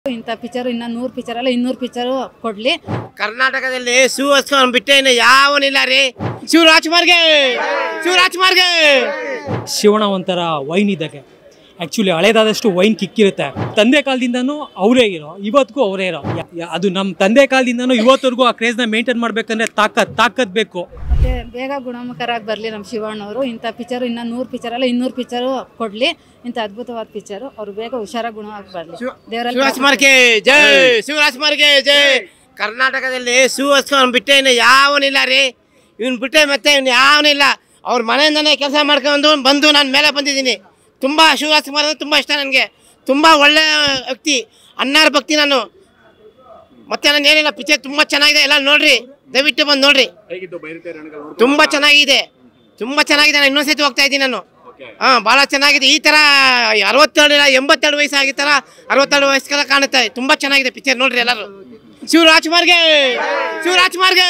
ಇಂಥ ಪಿಕ್ಚರ್ ಇನ್ನ ನೂರು ಪಿಕ್ಚರ್ ಅಲ್ಲ ಇನ್ನೂರು ಪಿಕ್ಚರು ಕೊಡ್ಲಿ ಕರ್ನಾಟಕದಲ್ಲಿ ಶಿವಸ್ಕೊಂಡು ಬಿಟ್ಟೆ ಇನ್ನು ಯಾವನಿಲ್ಲ ರೀ ಶಿವರಾಜ್ಕುಮಾರ್ಗೆ ಶಿವರಾಜ್ಕುಮಾರ್ಗೆ ಶಿವಣ ಒಂಥರ ವೈನ್ ಇದ್ದಾಗೆ ಆ್ಯಕ್ಚುಲಿ ಹಳೇದಾದಷ್ಟು ವೈನ್ ಕಿಕ್ಕಿರುತ್ತೆ ತಂದೆ ಕಾಲದಿಂದನೂ ಅವರೇ ಇರೋ ಇವತ್ತಿಗೂ ಅವರೇ ಇರೋ ಯಾ- ಯಾ- ಅದು ನಮ್ಮ ತಂದೆ ಕಾಲದಿಂದನೂ ಇವತ್ತವರೆಗೂ ಆ ಕ್ರೇಜ್ನ ಮೇಂಟೈನ್ ಮಾಡ್ಬೇಕಂದ್ರೆ ತಾಕತ್ ತಾಕತ್ ಬೇಕು ಮತ್ತೆ ಬೇಗ ಗುಣಮುಖರಾಗಿ ಬರಲಿ ನಮ್ಮ ಶಿವಣ್ಣವರು ಇಂಥ ಪಿಕ್ಚರ್ ಇನ್ನ ನೂರು ಪಿಕ್ಚರ್ ಅಲ್ಲ ಇನ್ನೂರು ಪಿಕ್ಚರು ಕೊಡ್ಲಿ ಇಂಥ ಅದ್ಭುತವಾದ ಪಿಕ್ಚರು ಅವ್ರು ಬೇಗ ಹುಷಾರಾಗಿ ಗುಣವಾಗಿ ಬರಲಿ ದೇವರಲ್ಲಿ ಶಿವರಾಜ್ಕುಮಾರ್ಗೆ ಜೈ ಶಿವರಾಜ್ಕುಮಾರ್ಗೆ ಜೈ ಕರ್ನಾಟಕದಲ್ಲಿ ಶಿವಸ್ಕೊಂಡು ಬಿಟ್ಟೆ ಇನ್ನು ಯಾವನಿಲ್ಲ ರೀ ಇವ್ನು ಬಿಟ್ಟೆ ಮತ್ತೆ ಇವ್ನು ಯಾವನಿಲ್ಲ ಅವ್ರ ಮನೆಯಿಂದನೇ ಕೆಲಸ ಮಾಡ್ಕೊಂಡು ಬಂದು ನಾನು ಮೇಲೆ ಬಂದಿದ್ದೀನಿ ತುಂಬ ಶಿವರಾಜ್ಕುಮಾರ್ ಅಂದರೆ ತುಂಬ ಇಷ್ಟ ನನಗೆ ತುಂಬ ಒಳ್ಳೆಯ ವ್ಯಕ್ತಿ ಅನ್ನಾರ ಭಕ್ತಿ ನಾನು ಮತ್ತೆ ನಾನು ಏನಿಲ್ಲ ಪಿಕ್ಚರ್ ತುಂಬ ಚೆನ್ನಾಗಿದೆ ಎಲ್ಲ ನೋಡ್ರಿ ದಯವಿಟ್ಟು ಬಂದು ನೋಡ್ರಿ ತುಂಬ ಚೆನ್ನಾಗಿದೆ ತುಂಬ ಚೆನ್ನಾಗಿದೆ ನಾನು ಇನ್ನೊಂದ್ಸತಿ ಹೋಗ್ತಾ ಇದ್ದೀನಿ ನಾನು ಹಾಂ ಭಾಳ ಚೆನ್ನಾಗಿದೆ ಈ ಥರ ಅರವತ್ತೆರಡು ಇಲ್ಲ ಎಂಬತ್ತೆರಡು ವಯಸ್ಸು ಆಗಿ ಥರ ಅರವತ್ತೆರಡು ವಯಸ್ಸೆಲ್ಲ ಕಾಣುತ್ತೆ ತುಂಬ ಚೆನ್ನಾಗಿದೆ ಪಿಕ್ಚರ್ ನೋಡ್ರಿ ಎಲ್ಲರೂ ಶಿವರಾಜ್ಕುಮಾರ್ಗೆ ಶಿವರಾಜ್ಕುಮಾರ್ಗೆ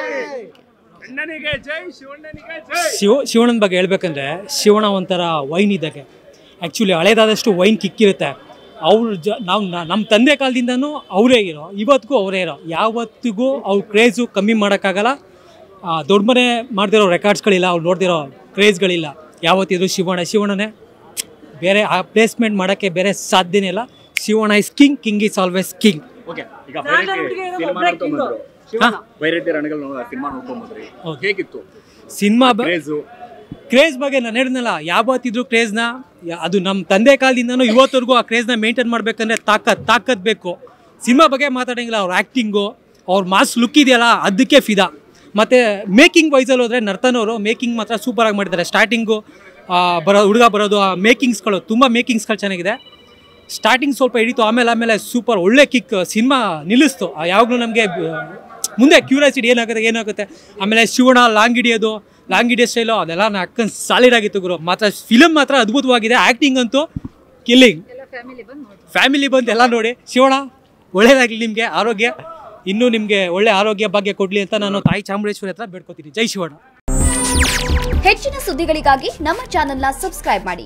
ಶಿವ ಶಿವಣ್ಣನ ಬಗ್ಗೆ ಹೇಳ್ಬೇಕಂದ್ರೆ ಶಿವಣ ಒಂಥರ ವೈನ್ ಇದ್ದಾಗೆ ಆ್ಯಕ್ಚುಲಿ ಹಳೇದಾದಷ್ಟು ವೈನ್ ಕಿಕ್ಕಿರುತ್ತೆ ಅವ್ರು ಜ ನಾವು ನಮ್ಮ ತಂದೆ ಕಾಲದಿಂದನೂ ಅವರೇ ಇರೋ ಇವತ್ತಿಗೂ ಅವರೇ ಇರೋ ಯಾವತ್ತಿಗೂ ಅವ್ರ ಕ್ರೇಜು ಕಮ್ಮಿ ಮಾಡೋಕ್ಕಾಗಲ್ಲ ಆ, ದೊಡ್ಡ ಮನೆ ಮಾಡ್ದಿರೋ ರೆಕಾರ್ಡ್ಸ್ಗಳಿಲ್ಲ ಅವ್ರು ನೋಡ್ದಿರೋ ಕ್ರೇಜ್ಗಳಿಲ್ಲ ಯಾವತ್ತಿದ್ರು ಶಿವಣ್ಣ ಶಿವಣ್ಣನೇ ಬೇರೆ ಆ ಪ್ಲೇಸ್ಮೆಂಟ್ ಮಾಡೋಕ್ಕೆ ಬೇರೆ ಸಾಧ್ಯನೇ ಇಲ್ಲ Shivanna is king king is always king okay ಈಗ ಸಿನಿಮಾ ನೋಡ್ಕೊಂಡ್ಬಂದ್ರು ವೈರೈಟಿ ರಣಗಳು ಸಿನಿಮಾ ನೋಡ್ಕೊಂಡ್ಬಂದ್ರಿ ಹೌದು. ಹೇಗಿತ್ತು ಸಿನಿಮಾ ಬ ಕ್ರೇಜು ಕ್ರೇಜ್ ಬಗ್ಗೆ ನಾನು ಹೇಳಿದ್ನಲ್ಲ ಯಾವತ್ತಿದ್ರು ಕ್ರೇಜ್ನ ಅದು ನಮ್ಮ ತಂದೆ ಕಾಲದಿಂದನೂ ಇವತ್ತವರೆಗೂ ಆ ಕ್ರೇಜ್ನ ಮೇಂಟೈನ್ ಮಾಡ್ಬೇಕಂದ್ರೆ ತಾಕತ್ ತಾಕತ್ ಬೇಕು ಸಿನಿಮಾ ಬಗ್ಗೆ ಮಾತಾಡಂಗಿಲ್ಲ ಅವ್ರ ಆ್ಯಕ್ಟಿಂಗು ಅವ್ರ ಮಾಸ್ ಲುಕ್ ಇದೆಯಲ್ಲ ಅದಕ್ಕೆ ಫಿದಾ ಮತ್ತು ಮೇಕಿಂಗ್ ವೈಸಲ್ಲಿ ಹೋದರೆ ನರ್ತನವರು ಮೇಕಿಂಗ್ ಮಾತ್ರ ಸೂಪರಾಗಿ ಮಾಡಿದ್ದಾರೆ ಸ್ಟಾರ್ಟಿಂಗು ಬರೋ ಹುಡುಗ ಬರೋದು ಆ ಮೇಕಿಂಗ್ಸ್ಗಳು ತುಂಬ ಮೇಕಿಂಗ್ಸ್ಗಳು ಚೆನ್ನಾಗಿದೆ ಸ್ಟಾರ್ಟಿಂಗ್ ಸ್ವಲ್ಪ ಹಿಡಿತು ಆಮೇಲೆ ಆಮೇಲೆ ಸೂಪರ್ ಒಳ್ಳೆ ಕಿಕ್ ಸಿನಿಮಾ ನಿಲ್ಲಿಸ್ತು ಆ ಯಾವಾಗಲೂ ನಮಗೆ ಮುಂದೆ ಕ್ಯೂರಿಯಾಸಿಟಿ ಏನಾಗುತ್ತೆ ಏನಾಗುತ್ತೆ ಆಮೇಲೆ ಶಿವಣ ಲಾಂಗ್ ಹಿಡಿಯೋದು ಲಾಂಗ್ ಹಿಡಿಯೋ ಸ್ಟೈಲು ಅದೆಲ್ಲ ನಾ ಅಕ್ಕನ್ ಸಾಲಿಡ್ ಆಗಿತ್ತು ಗುರು ಮಾತ್ರ ಫಿಲಮ್ ಮಾತ್ರ ಅದ್ಭುತವಾಗಿದೆ ಆ್ಯಕ್ಟಿಂಗ್ ಅಂತೂ ಕಿಲ್ಲಿಂಗ್ ಫ್ಯಾಮಿಲಿ ಬಂದು ಎಲ್ಲ ನೋಡಿ ಶಿವಣ ಒಳ್ಳೇದಾಗಲಿ ನಿಮಗೆ ಆರೋಗ್ಯ ಇನ್ನೂ ನಿಮಗೆ ಒಳ್ಳೆ ಆರೋಗ್ಯ ಭಾಗ್ಯ ಕೊಡಲಿ ಅಂತ ನಾನು ತಾಯಿ ಚಾಮುಂಡೇಶ್ವರಿ ಹತ್ರ ಬೇಡ್ಕೋತೀನಿ ಜೈ ಶಿವಣ್ಣ ಹೆಚ್ಚಿನ ಸುದ್ದಿಗಳಿಗಾಗಿ ನಮ್ಮ ಚಾನೆಲ್ನ ಸಬ್ಸ್ಕ್ರೈಬ್ ಮಾಡಿ